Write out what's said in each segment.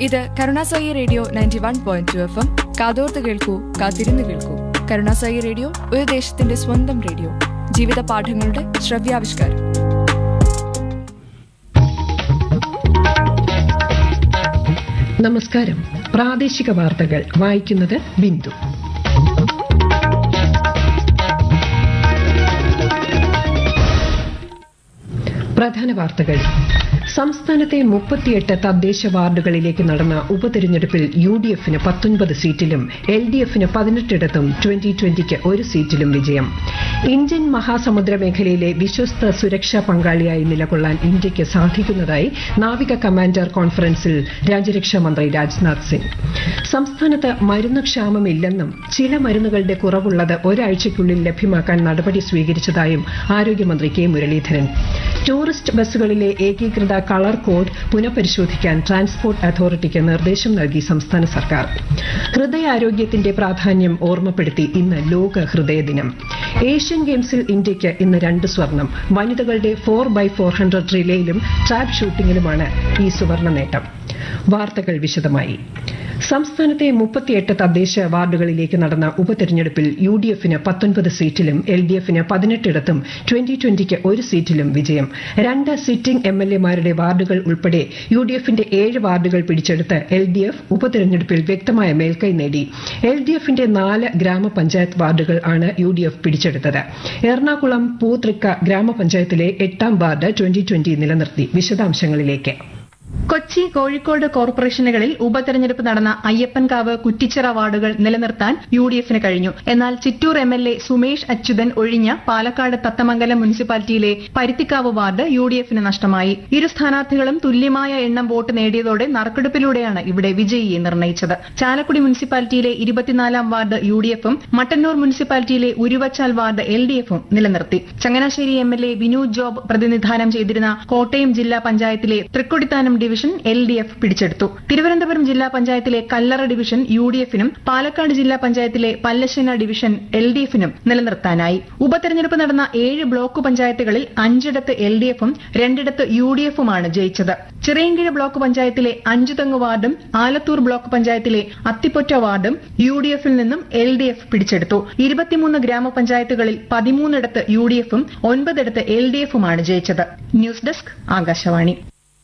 ഇത് Karunasai radio ninety one point two F M കാതോർത്ത് കേൾക്കൂ കാത്തിരുന്ന് കേൾക്കൂ കരുണാസായി റേഡിയോ ഒരു ദേശത്തിന്റെ സ്വന്തം റേഡിയോ ജീവിത പാഠങ്ങളുടെ ശ്രവ്യാവിഷ്കാരം നമസ്കാരം പ്രാദേശിക വാർത്തകൾ വായിക്കുന്നത് ബിന്ദു പ്രധാന വാർത്തകൾ സംസ്ഥാനത്തെ മുപ്പത്തിയെട്ട് തദ്ദേശ വാർഡുകളിലേക്ക് നടന്ന ഉപതെരഞ്ഞെടുപ്പിൽ യു ഡി എഫിന് പത്തൊൻപത് സീറ്റിലും എൽ ഡി എഫിന് പതിനെട്ടിടത്തും ട്വന്റി ട്വന്റിക്ക് ഒരു സീറ്റിലും വിജയം ഇന്ത്യൻ മഹാസമുദ്ര മേഖലയിലെ വിശ്വസ്ത സുരക്ഷാ പങ്കാളിയായി നിലകൊള്ളാൻ ഇന്ത്യയ്ക്ക് സാധിക്കുന്നതായി നാവിക കമാൻഡർ കോൺഫറൻസിൽ രാജ്യരക്ഷാ മന്ത്രി രാജ്നാഥ് സിംഗ് സംസ്ഥാനത്ത് മരുന്ന് ക്ഷാമമില്ലെന്നും ചില മരുന്നുകളുടെ കുറവുള്ളത് ഒരാഴ്ചയ്ക്കുള്ളിൽ ലഭ്യമാക്കാൻ നടപടി സ്വീകരിച്ചതായും ആരോഗ്യമന്ത്രി കെ മുരളീധരൻ ടൂറിസ്റ്റ് ബസ്സുകളിലെ ഏകീകൃത കളർ കോഡ് പുനഃപരിശോധിക്കാൻ ട്രാൻസ്പോർട്ട് അതോറിറ്റിക്ക് നിർദ്ദേശം നൽകി സംസ്ഥാന സർക്കാർ ഹൃദയാരോഗ്യത്തിന്റെ പ്രാധാന്യം ഓർമ്മപ്പെടുത്തി ഇന്ന് ലോക ഹൃദയ ദിനം ഏഷ്യൻ ഗെയിംസിൽ ഇന്ത്യയ്ക്ക് ഇന്ന് രണ്ട് സ്വർണം വനിതകളുടെ ഫോർ ബൈ ഫോർ ഹൺഡ്രഡ് റിലേയിലും ട്രാപ്പ് ഷൂട്ടിംഗിലുമാണ് ഈ സുവർണ നേട്ടം വാർത്തകൾ വിശദമായി സംസ്ഥാനത്തെ മുപ്പത്തിയെട്ട് തദ്ദേശ വാർഡുകളിലേക്ക് നടന്ന ഉപതെരഞ്ഞെടുപ്പിൽ യു ഡി എഫിന് പത്തൊൻപത് സീറ്റിലും എൽ ഡി എഫിന് പതിനെട്ടിടത്തും ട്വന്റി ട്വന്റിക്ക് ഒരു സീറ്റിലും വിജയം രണ്ട് സിറ്റിംഗ് എം എൽ എമാരുടെ വാർഡുകൾ ഉൾപ്പെടെ യു ഡി എഫിന്റെ ഏഴ് വാർഡുകൾ പിടിച്ചെടുത്ത് എൽ ഡി എഫ് ഉപതെരഞ്ഞെടുപ്പിൽ വ്യക്തമായ മേൽക്കൈ നേടി എൽ ഡി എഫിന്റെ നാല് ഗ്രാമപഞ്ചായത്ത് വാർഡുകൾ ആണ് യു ഡി എഫ് പിടിച്ചെടുത്തത് എറണാകുളം പൂതൃക്ക ഗ്രാമപഞ്ചായത്തിലെ എട്ടാം വാർഡ് ട്വന്റി ട്വന്റി നിലനിർത്തി വിശദാംശങ്ങളിലേക്ക് കൊച്ചി കോഴിക്കോട് കോർപ്പറേഷനുകളിൽ ഉപതെരഞ്ഞെടുപ്പ് നടന്ന അയ്യപ്പൻകാവ് കുറ്റിച്ചിറ വാർഡുകൾ നിലനിർത്താൻ യു ഡി എഫിന് കഴിഞ്ഞു എന്നാൽ Chittur M L A Sumesh Achuthan ഒഴിഞ്ഞ പാലക്കാട് തത്തമംഗലം മുനിസിപ്പാലിറ്റിയിലെ പരുത്തിക്കാവ് വാർഡ് യു ഡി എഫിന് നഷ്ടമായി ഇരു സ്ഥാനാർത്ഥികളും തുല്യമായ എണ്ണം വോട്ട് നേടിയതോടെ നറുക്കെടുപ്പിലൂടെയാണ് ഇവിടെ വിജയിയെ നിർണയിച്ചത് ചാലക്കുടി മുനിസിപ്പാലിറ്റിയിലെ ഇരുപത്തിനാലാം വാർഡ് യു ഡി എഫും മട്ടന്നൂർ മുനിസിപ്പാലിറ്റിയിലെ ഉരുവച്ചാൽ വാർഡ് എൽ ഡി എഫും നിലനിർത്തി Changanassery M L A Vinu Job പ്രതിനിധാനം ചെയ്തിരുന്ന കോട്ടയം ജില്ലാ പഞ്ചായത്തിലെ Thrikkodithanam division L D F പിടിച്ചെടുത്തു തിരുവനന്തപുരം ജില്ലാ പഞ്ചായത്തിലെ കല്ലറ ഡിവിഷൻ യു ഡി എഫിനും പാലക്കാട് ജില്ലാ പഞ്ചായത്തിലെ പല്ലശ്ശന ഡിവിഷൻ എൽ ഡി എഫിനും നിലനിർത്താനായി ഉപതെരഞ്ഞെടുപ്പ് നടന്ന ഏഴ് ബ്ലോക്ക് പഞ്ചായത്തുകളിൽ അഞ്ചിടത്ത് എൽ ഡി എഫും രണ്ടിടത്ത് യു ഡി എഫുമാണ് ജയിച്ചത് ചിറയൻകീഴ് ബ്ലോക്ക് പഞ്ചായത്തിലെ അഞ്ചുതെങ്ങ് വാർഡും ആലത്തൂർ ബ്ലോക്ക് പഞ്ചായത്തിലെ അത്തിപ്പൊറ്റ വാർഡും യു ഡി എഫിൽ നിന്നും എൽ ഡി എഫ് പിടിച്ചെടുത്തു ഇരുപത്തിമൂന്ന് ഗ്രാമപഞ്ചായത്തുകളിൽ പതിമൂന്നിടത്ത് യു ഡി എഫും ഒൻപതിടത്ത് എൽ ഡി എഫുമാണ് ജയിച്ചത് ന്യൂസ് ഡെസ്ക് ആകാശവാണി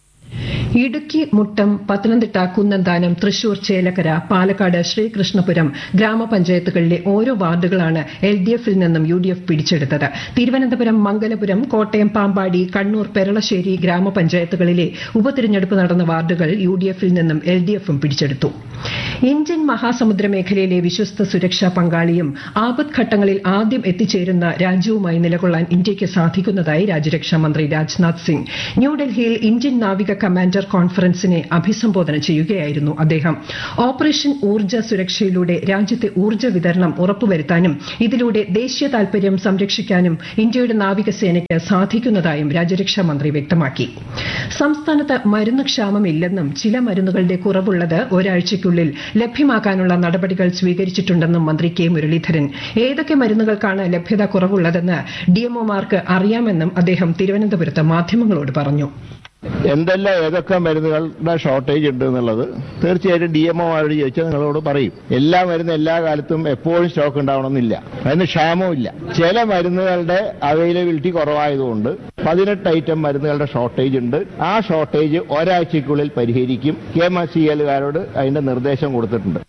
ഇടുക്കി മുട്ടം പത്തനംതിട്ട കുന്നന്താനം തൃശൂർ ചേലക്കര പാലക്കാട് ശ്രീകൃഷ്ണപുരം ഗ്രാമപഞ്ചായത്തുകളിലെ ഓരോ വാർഡുകളാണ് എൽ ഡി എഫിൽ നിന്നും യു ഡി എഫ് പിടിച്ചെടുത്തത് തിരുവനന്തപുരം മംഗലപുരം കോട്ടയം പാമ്പാടി കണ്ണൂർ പെരളശ്ശേരി ഗ്രാമപഞ്ചായത്തുകളിലെ ഉപതിരഞ്ഞെടുപ്പ് നടന്ന വാർഡുകൾ യു ഡി എഫിൽ നിന്നും എൽ ഡി എഫും പിടിച്ചെടുത്തു ഇന്ത്യൻ മഹാസമുദ്ര മേഖലയിലെ വിശ്വസ്ത സുരക്ഷാ പങ്കാളിയും ആപത്ഘട്ടങ്ങളിൽ ആദ്യം എത്തിച്ചേരുന്ന രാജ്യവുമായി നിലകൊള്ളാൻ ഇന്ത്യയ്ക്ക് സാധിക്കുന്നതായി രാജ്യരക്ഷാ മന്ത്രി രാജ്നാഥ് സിംഗ് ന്യൂഡൽഹിയിൽ ഇന്ത്യൻ നാവിക കമാൻഡർ കോൺഫറൻസിനെ അഭിസംബോധന ചെയ്യുകയായിരുന്നു അദ്ദേഹം ഓപ്പറേഷൻ ഊർജ്ജ സുരക്ഷയിലൂടെ രാജ്യത്തെ ഊർജ്ജ വിതരണം ഉറപ്പുവരുത്താനും ഇതിലൂടെ ദേശീയ താൽപര്യം സംരക്ഷിക്കാനും ഇന്ത്യയുടെ നാവികസേനയ്ക്ക് സാധിക്കുന്നതായും രാജ്യരക്ഷാ മന്ത്രി വ്യക്തമാക്കി സംസ്ഥാനത്ത് മരുന്ന് ക്ഷാമമില്ലെന്നും ചില മരുന്നുകളുടെ കുറവുള്ളത് ഒരാഴ്ചയ്ക്കുള്ളിൽ ലഭ്യമാക്കാനുള്ള നടപടികൾ സ്വീകരിച്ചിട്ടുണ്ടെന്നും മന്ത്രി കെ മുരളീധരൻ ഏതൊക്കെ മരുന്നുകൾക്കാണ് ലഭ്യത കുറവുള്ളതെന്ന് ഡിഎംഒമാർക്ക് അറിയാമെന്നും അദ്ദേഹം തിരുവനന്തപുരത്ത് മാധ്യമങ്ങളോട് പറഞ്ഞു എന്തെല്ലാം ഏതൊക്കെ മരുന്നുകളുടെ ഷോർട്ടേജ് ഉണ്ട് എന്നുള്ളത് തീർച്ചയായിട്ടും ഡി എം ഒമാരോട് ചോദിച്ചാൽ നിങ്ങളോട് പറയും എല്ലാ മരുന്നും എല്ലാ കാലത്തും എപ്പോഴും സ്റ്റോക്ക് ഉണ്ടാവണമെന്നില്ല അതിന് ക്ഷാമമില്ല ചില മരുന്നുകളുടെ അവൈലബിലിറ്റി കുറവായതുകൊണ്ട് പതിനെട്ട് ഐറ്റം മരുന്നുകളുടെ ഷോർട്ടേജ് ഉണ്ട് ആ ഷോർട്ടേജ് ഒരാഴ്ചയ്ക്കുള്ളിൽ പരിഹരിക്കും കെ എം എസ് സി എല്ലുകാരോട് അതിന്റെ നിർദ്ദേശം കൊടുത്തിട്ടുണ്ട്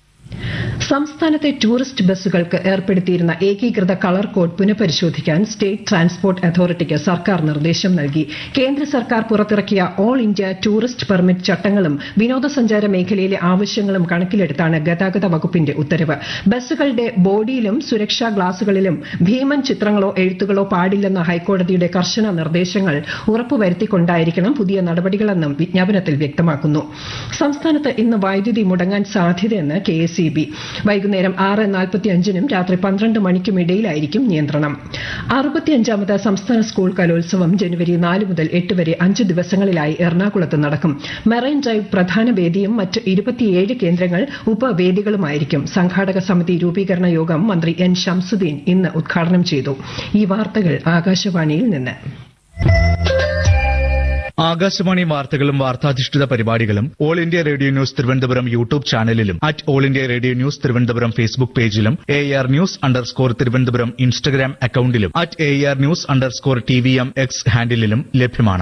സംസ്ഥാനത്തെ ടൂറിസ്റ്റ് ബസ്സുകൾക്ക് ഏർപ്പെടുത്തിയിരുന്ന ഏകീകൃത കളർ കോഡ് പുനഃപരിശോധിക്കാൻ സ്റ്റേറ്റ് ട്രാൻസ്പോർട്ട് അതോറിറ്റിക്ക് സർക്കാർ നിർദ്ദേശം നൽകി കേന്ദ്ര സർക്കാർ പുറത്തിറക്കിയ ഓൾ ഇന്ത്യ ടൂറിസ്റ്റ് പെർമിറ്റ് ചട്ടങ്ങളും വിനോദസഞ്ചാര മേഖലയിലെ ആവശ്യങ്ങളും കണക്കിലെടുത്താണ് ഗതാഗത വകുപ്പിന്റെ ഉത്തരവ് ബസ്സുകളുടെ ബോഡിയിലും സുരക്ഷാ ഗ്ലാസുകളിലും ഭീമൻ ചിത്രങ്ങളോ എഴുത്തുകളോ പാടില്ലെന്ന ഹൈക്കോടതിയുടെ കർശന നിർദ്ദേശങ്ങൾ ഉറപ്പുവരുത്തിക്കൊണ്ടായിരിക്കണം പുതിയ നടപടികളെന്നും വിജ്ഞാപനത്തിൽ വ്യക്തമാക്കുന്നു സംസ്ഥാനത്ത് ഇന്ന് വൈദ്യുതി മുടങ്ങാൻ സാധ്യതയെന്ന് കെ എസ് ഇ ബി വൈകുന്നേരം ആറ് നാൽപ്പത്തിയഞ്ചിനും രാത്രി പന്ത്രണ്ട് മണിക്കും ഇടയിലായിരിക്കും നിയന്ത്രണം അറുപത്തിയഞ്ചാമത് സംസ്ഥാന സ്കൂൾ കലോത്സവം ജനുവരി നാല് മുതൽ എട്ട് വരെ അഞ്ച് ദിവസങ്ങളിലായി എറണാകുളത്ത് നടക്കും മെറൈൻ ഡ്രൈവ് പ്രധാന വേദിയും മറ്റ് ഇരുപത്തിയേഴ് കേന്ദ്രങ്ങൾ ഉപവേദികളുമായിരിക്കും സംഘാടക സമിതി രൂപീകരണ യോഗം മന്ത്രി എൻ ഷംസുദ്ദീൻ ഇന്ന് ഉദ്ഘാടനം ചെയ്തു ഈ വാർത്തകൾ ആകാശവാണിയിൽ നിന്ന് ആകാശവാണി വാർത്തകളും വാർത്താധിഷ്ഠിത പരിപാടികളും all India radio news Thiruvananthapuram YouTube ചാനലിലും at all India radio news Thiruvananthapuram Facebook പേജിലും A R news underscore Thiruvananthapuram Instagram അക്കൌണ്ടിലും at A R news underscore T V M X ഹാൻഡിലും ലഭ്യമാണ്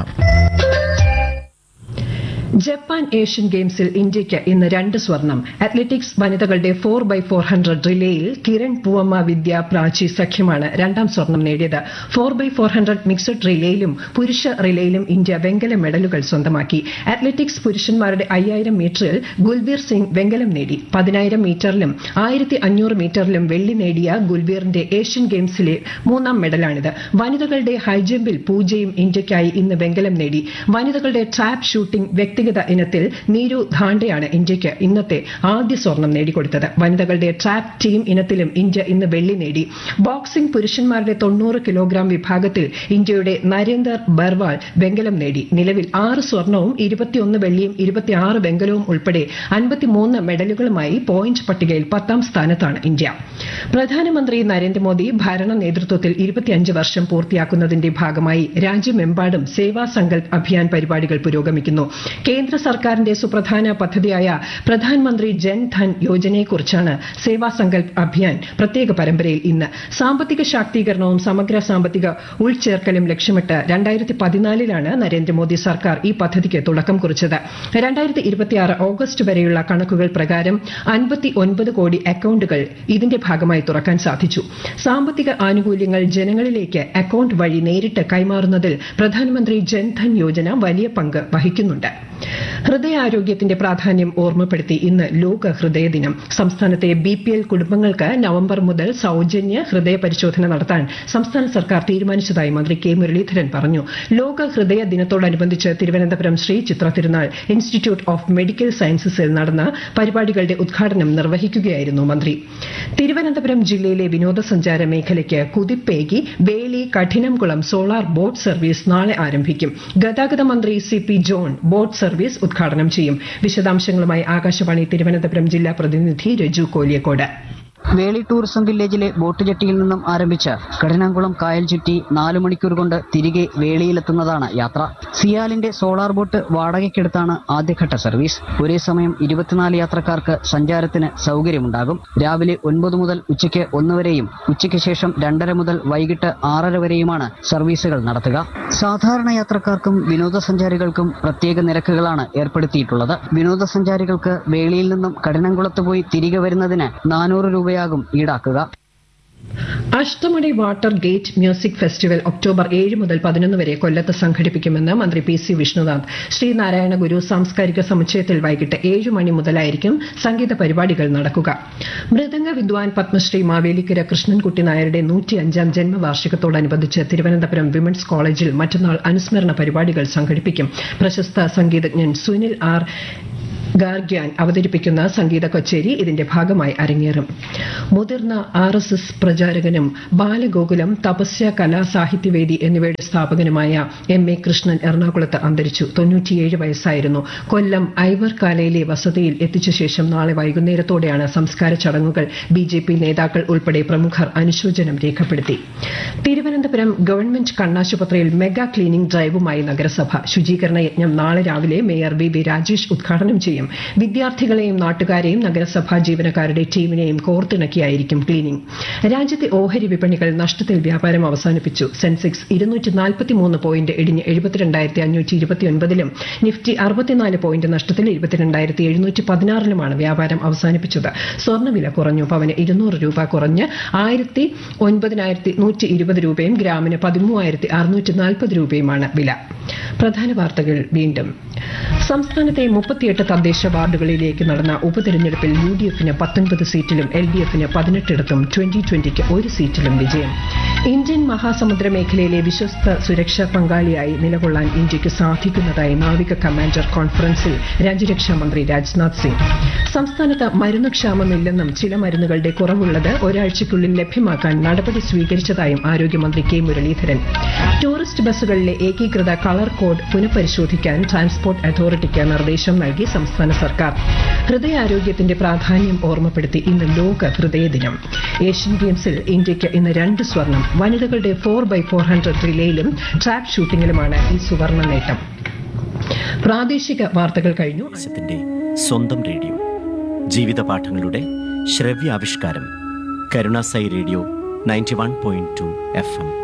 ജപ്പാൻ ഏഷ്യൻ ഗെയിംസിൽ ഇന്ത്യയ്ക്ക് ഇന്ന് രണ്ട് സ്വർണം അത്ലറ്റിക്സ് വനിതകളുടെ ഫോർ ബൈ ഫോർ ഹൺഡ്രഡ് റിലേയിൽ കിരൺ പൂവമ്മ വിദ്യ പ്രാചി സഖ്യമാണ് രണ്ടാം സ്വർണം നേടിയത് four by four hundred mixed റിലേയിലും പുരുഷ റിലേയിലും ഇന്ത്യ വെങ്കല മെഡലുകൾ സ്വന്തമാക്കി അത്ലറ്റിക്സ് പുരുഷന്മാരുടെ അയ്യായിരം മീറ്ററിൽ ഗുൽബീർ സിംഗ് വെങ്കലം നേടി പതിനായിരം മീറ്ററിലും ആയിരത്തി അഞ്ഞൂറ് മീറ്ററിലും വെള്ളി നേടിയ ഗുൽബീറിന്റെ ഏഷ്യൻ ഗെയിംസിലെ മൂന്നാം മെഡലാണിത് വനിതകളുടെ ഹൈജമ്പിൽ പൂജയും ഇന്ത്യയ്ക്കായി ഇന്ന് വെങ്കലം നേടി വനിതകളുടെ ട്രാപ്പ് ഷൂട്ടിംഗ് വ്യക്തിഗത ഇനത്തിൽ നീരു ധാണ്ടയാണ് ഇന്ത്യയ്ക്ക് ഇന്നത്തെ ആദ്യ സ്വർണം നേടിക്കൊടുത്തത് വനിതകളുടെ ട്രാപ്പ് ടീം ഇനത്തിലും ഇന്ത്യ ഇന്ന് വെള്ളി നേടി ബോക്സിംഗ് പുരുഷന്മാരുടെ തൊണ്ണൂറ് കിലോഗ്രാം വിഭാഗത്തിൽ ഇന്ത്യയുടെ നരേന്ദർ ബർവാൾ വെങ്കലം നേടി നിലവിൽ ആറ് സ്വർണവും ഇരുപത്തിയൊന്ന് വെള്ളിയും ഇരുപത്തിയാറ് വെങ്കലവും ഉൾപ്പെടെ അൻപത്തിമൂന്ന് മെഡലുകളുമായി പോയിന്റ് പട്ടികയിൽ പത്താം സ്ഥാനത്താണ് ഇന്ത്യ പ്രധാനമന്ത്രി നരേന്ദ്രമോദി ഭരണ നേതൃത്വത്തിൽ ഇരുപത്തിയഞ്ച് വർഷം പൂർത്തിയാക്കുന്നതിന്റെ ഭാഗമായി രാജ്യമെമ്പാടും സേവാ സങ്കൽപ് അഭിയാൻ പരിപാടികൾ പുരോഗമിക്കുന്നു കേന്ദ്ര സർക്കാരിന്റെ സുപ്രധാന പദ്ധതിയായ പ്രധാനമന്ത്രി ജൻ ധൻ യോജനയെക്കുറിച്ചാണ് സേവാ സങ്കൽപ് അഭിയാൻ പ്രത്യേക പരമ്പരയിൽ ഇന്ന് സാമ്പത്തിക ശാക്തീകരണവും സമഗ്ര സാമ്പത്തിക ഉൾച്ചേർക്കലും ലക്ഷ്യമിട്ട് രണ്ടായിരത്തി പതിനാലിലാണ് നരേന്ദ്രമോദി സർക്കാർ ഈ പദ്ധതിക്ക് തുടക്കം കുറിച്ചത് രണ്ടായിരത്തി ഇരുപത്തിയാറ് ഓഗസ്റ്റ് വരെയുള്ള കണക്കുകൾ പ്രകാരം അൻപത്തി ഒൻപത് കോടി അക്കൌണ്ടുകൾ ഇതിന്റെ ഭാഗമായി തുറക്കാൻ സാധിച്ചു സാമ്പത്തിക ആനുകൂല്യങ്ങൾ ജനങ്ങളിലേക്ക് അക്കൌണ്ട് വഴി നേരിട്ട് കൈമാറുന്നതിൽ പ്രധാനമന്ത്രി ജൻധൻ യോജന വലിയ പങ്ക് വഹിക്കുന്നുണ്ട് ഹൃദയാരോഗ്യത്തിന്റെ പ്രാധാന്യം ഓർമ്മപ്പെടുത്തി ഇന്ന് ലോക ഹൃദയ ദിനം സംസ്ഥാനത്തെ ബി പി എൽ കുടുംബങ്ങൾക്ക് നവംബർ മുതൽ സൌജന്യ ഹൃദയ പരിശോധന നടത്താൻ സംസ്ഥാന സർക്കാർ തീരുമാനിച്ചതായി മന്ത്രി കെ മുരളീധരൻ പറഞ്ഞു ലോക ഹൃദയ ദിനത്തോടനുബന്ധിച്ച് തിരുവനന്തപുരം ശ്രീ ചിത്ര തിരുനാൾ ഇൻസ്റ്റിറ്റ്യൂട്ട് ഓഫ് മെഡിക്കൽ സയൻസസിൽ നടന്ന പരിപാടികളുടെ ഉദ്ഘാടനം നിർവഹിക്കുകയായിരുന്നു മന്ത്രി തിരുവനന്തപുരം ജില്ലയിലെ വിനോദസഞ്ചാര മേഖലയ്ക്ക് കുതിപ്പേകി വേലി കഠിനംകുളം സോളാർ ബോട്ട് സർവീസ് നാളെ ആരംഭിക്കും ഗതാഗത മന്ത്രി C P John boat service ഉദ്ഘാടനം ചെയ്യും വിശദാംശങ്ങളുമായി ആകാശവാണി തിരുവനന്തപുരം ജില്ലാ പ്രതിനിധി രജു കോലിയക്കോട് വേളി ടൂറിസം വില്ലേജിലെ ബോട്ട് ജെട്ടിയിൽ നിന്നും ആരംഭിച്ച് കഠിനാംകുളം കായൽ ചുറ്റി നാലു മണിക്കൂർ കൊണ്ട് തിരികെ വേളിയിലെത്തുന്നതാണ് യാത്ര സിയാലിന്റെ സോളാർ ബോട്ട് വാടകയ്ക്കെടുത്താണ് ആദ്യഘട്ട സർവീസ് ഒരേ സമയം ഇരുപത്തിനാല് യാത്രക്കാർക്ക് സഞ്ചാരത്തിന് സൗകര്യമുണ്ടാകും രാവിലെ ഒൻപത് മുതൽ ഉച്ചയ്ക്ക് ഒന്ന് വരെയും ഉച്ചയ്ക്ക് ശേഷം രണ്ടര മുതൽ വൈകിട്ട് ആറര വരെയുമാണ് സർവീസുകൾ നടത്തുക സാധാരണ യാത്രക്കാർക്കും വിനോദസഞ്ചാരികൾക്കും പ്രത്യേക നിരക്കുകളാണ് ഏർപ്പെടുത്തിയിട്ടുള്ളത് വിനോദസഞ്ചാരികൾക്ക് വേളിയിൽ നിന്നും കഠിനംകുളത്ത് പോയി തിരികെ വരുന്നതിന് നാനൂറ് രൂപയാകും ഈടാക്കുക Ashtamani water gate music festival October ഏഴ് മുതൽ പതിനൊന്ന് വരെ കൊല്ലത്ത് സംഘടിപ്പിക്കുമെന്ന് മന്ത്രി പി സി വിഷ്ണുനാഥ് ശ്രീനാരായണ ഗുരു സാംസ്കാരിക സമുച്ചയത്തിൽ വൈകിട്ട് ഏഴ് മണി മുതലായിരിക്കും സംഗീത പരിപാടികൾ നടക്കുക മൃദംഗ വിദ്വാൻ പത്മശ്രീ മാവേലിക്കര കൃഷ്ണൻകുട്ടി നായരുടെ നൂറ്റിയഞ്ചാം ജന്മവാർഷികത്തോടനുബന്ധിച്ച് തിരുവനന്തപുരം വിമൻസ് കോളേജിൽ മറ്റന്നാൾ അനുസ്മരണ പരിപാടികൾ സംഘടിപ്പിക്കും പ്രശസ്ത സംഗീതജ്ഞൻ സുനിൽ ആർ ഗാർഗ്യാൻ അവതരിപ്പിക്കുന്ന സംഗീത കച്ചേരി ഇതിന്റെ ഭാഗമായി അരങ്ങേറും മുതിർന്ന ആർ എസ് എസ് പ്രചാരകനും ബാലഗോകുലം തപസ്യ കലാ സാഹിത്യവേദി എന്നിവയുടെ സ്ഥാപകനുമായ എം എ കൃഷ്ണൻ എറണാകുളത്ത് അന്തരിച്ചു തൊണ്ണൂറ്റിയേഴ് വയസ്സായിരുന്നു കൊല്ലം ഐവർ കാലയിലെ വസതിയിൽ എത്തിച്ച ശേഷം നാളെ വൈകുന്നേരത്തോടെയാണ് സംസ്കാര ചടങ്ങുകൾ ബി ജെ പി നേതാക്കൾ ഉൾപ്പെടെ പ്രമുഖർ അനുശോചനം രേഖപ്പെടുത്തി തിരുവനന്തപുരം ഗവൺമെന്റ് കണ്ണാശുപത്രിയിൽ മെഗാ ക്ലീനിംഗ് ഡ്രൈവുമായി നഗരസഭ ശുചീകരണ യജ്ഞം നാളെ രാവിലെ മേയർ വി ബി രാജേഷ് ഉദ്ഘാടനം ചെയ്യും വിദ്യാർത്ഥികളെയും നാട്ടുകാരെയും നഗരസഭാ ജീവനക്കാരുടെ ടീമിനെയും കോർത്തിണക്കിയായിരിക്കും ക്ലീനിംഗ് രാജ്യത്തെ ഓഹരി വിപണികൾ നഷ്ടത്തിൽ വ്യാപാരം അവസാനിപ്പിച്ചു സെൻസെക്സ് ഇരുന്നൂറ്റി നാൽപ്പത്തിമൂന്ന് പോയിന്റ് ഇടിഞ്ഞ് എഴുപത്തിരണ്ടായിരത്തി അഞ്ഞൂറ്റി ഇരുപത്തിയൊൻപതിലും നിഫ്റ്റി അറുപത്തിനാല് പോയിന്റ് നഷ്ടത്തിൽ ഇരുപത്തിരണ്ടായിരത്തി എഴുന്നൂറ്റി പതിനാറിലുമാണ് വ്യാപാരം അവസാനിപ്പിച്ചത് സ്വർണ്ണവില കുറഞ്ഞു പവന് ഇരുന്നൂറ് രൂപ കുറഞ്ഞ് ആയിരത്തി ഒൻപതിനായിരത്തി നൂറ്റി ഇരുപത് രൂപയും ഗ്രാമിന് പതിമൂവായിരത്തി അറുന്നൂറ്റി നാൽപ്പത് രൂപയുമാണ് വില പ്രധാന വാർത്തകൾ വീണ്ടും സംസ്ഥാനത്തെ മുപ്പത്തിയെട്ട് തദ്ദേശ വാർഡുകളിലേക്ക് നടന്ന ഉപതെരഞ്ഞെടുപ്പിൽ യു ഡി എഫിന് പത്തൊൻപത് സീറ്റിലും എൽ ഡി എഫിന് പതിനെട്ടിടത്തും ട്വന്റി ട്വന്റിക്ക് ഒരു സീറ്റിലും വിജയം ഇന്ത്യൻ മഹാസമുദ്ര മേഖലയിലെ വിശ്വസ്ത സുരക്ഷാ പങ്കാളിയായി നിലകൊള്ളാൻ ഇന്ത്യക്ക് സാധിക്കുന്നതായി നാവിക കമാൻഡർ കോൺഫറൻസിൽ രാജ്യരക്ഷാ മന്ത്രി രാജ്നാഥ് സിംഗ് സംസ്ഥാനത്ത് മരുന്നുക്ഷാമമില്ലെന്നും ചില മരുന്നുകളുടെ കുറവുള്ളത് ഒരാഴ്ചയ്ക്കുള്ളിൽ ലഭ്യമാക്കാൻ നടപടി സ്വീകരിച്ചതായും ആരോഗ്യമന്ത്രി കെ മുരളീധരൻ ടൂറിസ്റ്റ് ബസ്സുകളിലെ ഏകീകൃത കളർ കോഡ് പുനഃപരിശോധിക്കാൻ ട്രാൻസ്പോർട്ട് അതോറിറ്റിക്ക് നിർദ്ദേശം നൽകി സംസ്ഥാന സർക്കാർ ഹൃദയാരോഗ്യത്തിന്റെ പ്രാധാന്യം ഓർമ്മപ്പെടുത്തി ഇന്ന് ലോക ഹൃദയ ദിനം ഏഷ്യൻ ഗെയിംസിൽ ഇന്ത്യയ്ക്ക് ഇന്ന് രണ്ട് സ്വർണം വനിതകളുടെ ഫോർ ബൈ ഫോർ ഹൺഡ്രഡ് റിലേയിലും ട്രാപ്പ് ഷൂട്ടിംഗിലുമാണ് ഈ സുവർണ നേട്ടം പ്രാദേശിക വാർത്തകൾ കഴിഞ്ഞു ദേശത്തിന്റെ സ്വന്തം റേഡിയോ ജീവിത പാഠങ്ങളുടെ ശ്രവ്യാവിഷ്കാരം Karunasai radio ninety one point two F M